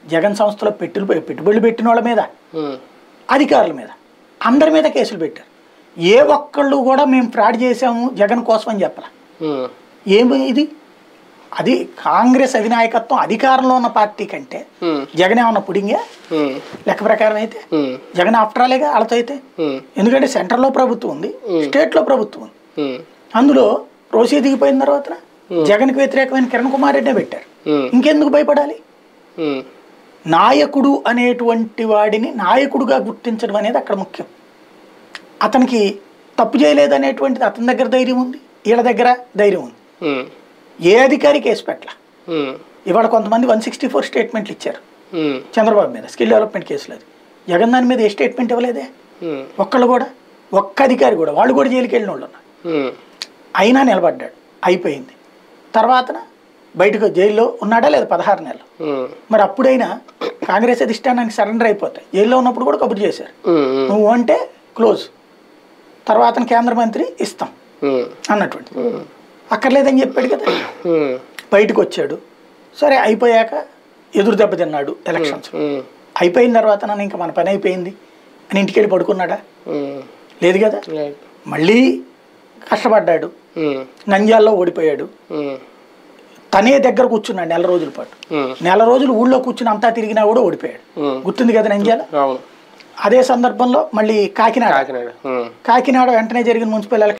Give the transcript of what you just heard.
జగన్ సంస్థలో పెట్టులు పెట్టుబడులు పెట్టిన వాళ్ళ మీద ఉమ్, అధికారుల మీద అందరి మీద కేసులు పెట్టారు ఏ ఒక్కళ్ళు కూడా మేము ఫ్రాడ్ చేసాము జగన్ కోసం అని చెప్పాల ఉమ్, ఏమి ఇది అది కాంగ్రెస్ అధినాయకత్వం అధికారంలో ఉన్న పార్టీ కంటే ఉమ్, జగన్ ఏమన్నా పుడింగే ఉమ్, లెక్క ప్రకారం అయితే ఉమ్, జగన్ ఆఫ్టరాలేగా వాళ్ళతో అయితే ఉమ్, ఎందుకంటే సెంట్రల్లో ప్రభుత్వం ఉంది స్టేట్లో ప్రభుత్వం ఉంది ఉమ్, అందులో రోసీ దిగిపోయిన తర్వాత జగన్కి వ్యతిరేకమైన కిరణ్ కుమార్ రెడ్డే పెట్టారు ఉమ్, ఇంకెందుకు భయపడాలి ఉమ్, నాయకుడు అనేటువంటి వాడిని నాయకుడుగా గుర్తించడం అనేది అక్కడ ముఖ్యం అతనికి తప్పు చేయలేదు అనేటువంటిది అతని దగ్గర ధైర్యం ఉంది వీళ్ళ దగ్గర ధైర్యం ఉంది ఉమ్, ఏ అధికారి కేసు పెట్టల ఉమ్, ఇవాళ కొంతమంది వన్ సిక్స్టీ ఫోర్ స్టేట్మెంట్లు ఇచ్చారు ఉమ్, చంద్రబాబు మీద స్కిల్ డెవలప్మెంట్ కేసులో అది జగన్ దాని మీద ఏ స్టేట్మెంట్ ఇవ్వలేదే ఉమ్, ఒక్కళ్ళు కూడా ఒక్క అధికారి కూడా వాళ్ళు కూడా జైలుకి వెళ్ళిన వాళ్ళు ఉన్నారు ఉమ్, అయినా నిలబడ్డాడు అయిపోయింది తర్వాతన బయటకు జైల్లో ఉన్నాడా లేదా పదహారు నెలలు ఉమ్, మరి అప్పుడైనా కాంగ్రెస్ అధిష్టానానికి సరెండర్ అయిపోతాయి జైల్లో ఉన్నప్పుడు కూడా కబురు చేశారు ఉమ్, ఉమ్, నువ్వు అంటే క్లోజ్ తర్వాత కేంద్ర మంత్రి ఇస్తాం ఉమ్, అన్నటువంటి అక్కర్లేదని చెప్పాడు కదా ఉమ్, బయటకు వచ్చాడు సరే అయిపోయాక ఎదురు దెబ్బ తిన్నాడు ఎలక్షన్స్ ఉమ్, అయిపోయిన తర్వాత నన్ను ఇంకా మన పని అయిపోయింది అని ఇంటికి వెళ్ళి పడుకున్నాడా ఉమ్, లేదు కదా రైట్. మళ్ళీ కష్టపడ్డాడు ఉమ్, నంద్యాలలో ఓడిపోయాడు ఉమ్, తనే దగ్గర కూర్చున్నాడు నెల రోజుల పాటు ఉమ్, నెల రోజులు ఊళ్ళో కూర్చుని అంతా తిరిగినా కూడా ఓడిపోయాడు ఉమ్, గుర్తుంది కదా నంద్యాల అవును అదే సందర్భంలో మళ్ళీ కాకినాడ కాకినాడ ఉమ్. కాకినాడ వెంటనే జరిగిన మున్సిపల్ ఎలక్షన్